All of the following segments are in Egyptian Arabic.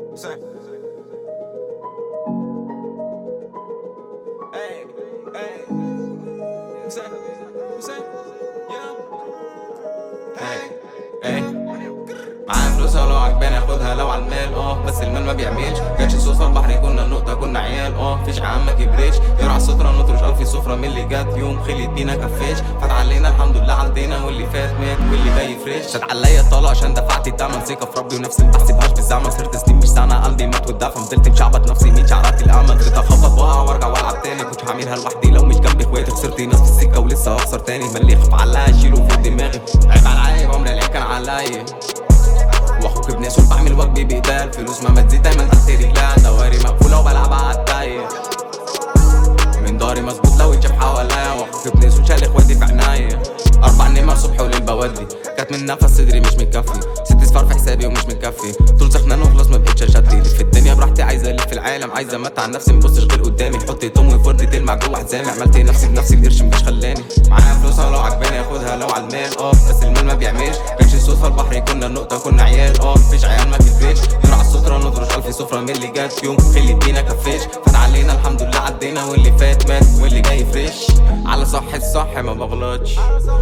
Say. Hey, hey. Say, say, yeah. Hey, hey. معايا فلوسها لو عجباني اخدها لو على المال اه بس المال ما بيعملش جاتش صدفه البحر كنا النقطه كنا عيال اه فيش عام ما كبريش يرعى الستره نطرش الف سفره من اللي جات يوم خليت بينا كفاش فات علينا الحمد لله عدينا واللي فات مات واللي جاي فريش شد عليا طالع عشان دفعت الثمن ثقه في ربي ونفسي ما بحسبهاش بالزمن صرت سنين مش سنه قلبي مات والدفن فضلت مشعبط نفسي مين شعرات الامل قدرت اخبط واقع وارجع والعب تاني كنت هعملها لوحدي لو مش جنبي اخواتي خسرت ناس في السكه ولسه هخسر تاني ملي خف عليا اشيله فوق دماغي عيب عليا عمري العيب كان عليا واخوك ابن سول بعمل واجبي بايديا الفلوس ما تزيد دايما تحت رجليها دواري مقفوله وبلعب عالتايه من داري مظبوط لو اتشاف حواليا واخوك ابن سول شال اخواتي في عناية اربع نمر صبح وليل بودي كانت من نفس صدري مش مكفي ست صفار في حسابي ومش مكفي طول سخنان وخلاص ما بقتش اشتي في الدنيا براحتي عايزه الف في العالم عايزه امتع نفسي مبصش غير قدامي حط توم وفردي تلمع جوه حزامي عملت نفسي بنفسي القرش مش خلاني معايا فلوسها لو عجباني اخدها لو على المال اه بس المال ما بيعملش كانش صدفه البحر كنا النقطه كنا عيال اه مفيش عيال ما كبرتش يرعى الستره نطرش الف سفره من اللي جات يوم خليت بينا كفاش فات علينا الحمد لله عدينا واللي فات مات واللي جاي فريش على صح الصح ما بغلطش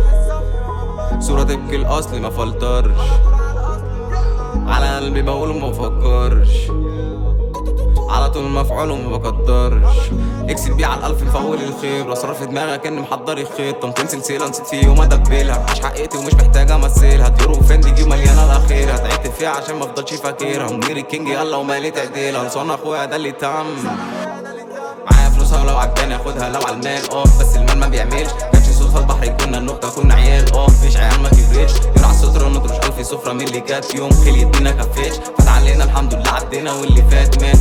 صورة تبكي الأصل ما فلترش على قلبي بقول وما بفكرش على طول مفعول وما بقدرش اكسب بيه على الألف مفول الخير واسرار في دماغك اني محضر الخيط طنطين سلسلة نسيت في يوم ادبلها مش حقيقتي ومش محتاج امثلها ديور وفندي دي مليانة الاخير هتعتب فيها عشان ما افضلش فاكرها منير الكينج يلا ومالي تعديلها لصان اخويا ده اللي تم معايا فلوسها لو عجباني اخدها لو على المال اه بس المال ما بيعملش كانش صدفه البحر كنا النقطه كنا عيال اه مفيش عيال ما كبرتش يرعى الستره نطرش الف سفره من اللي جات يوم خليت بينا كفاش فات علينا الحمد لله عدينا واللي فات مات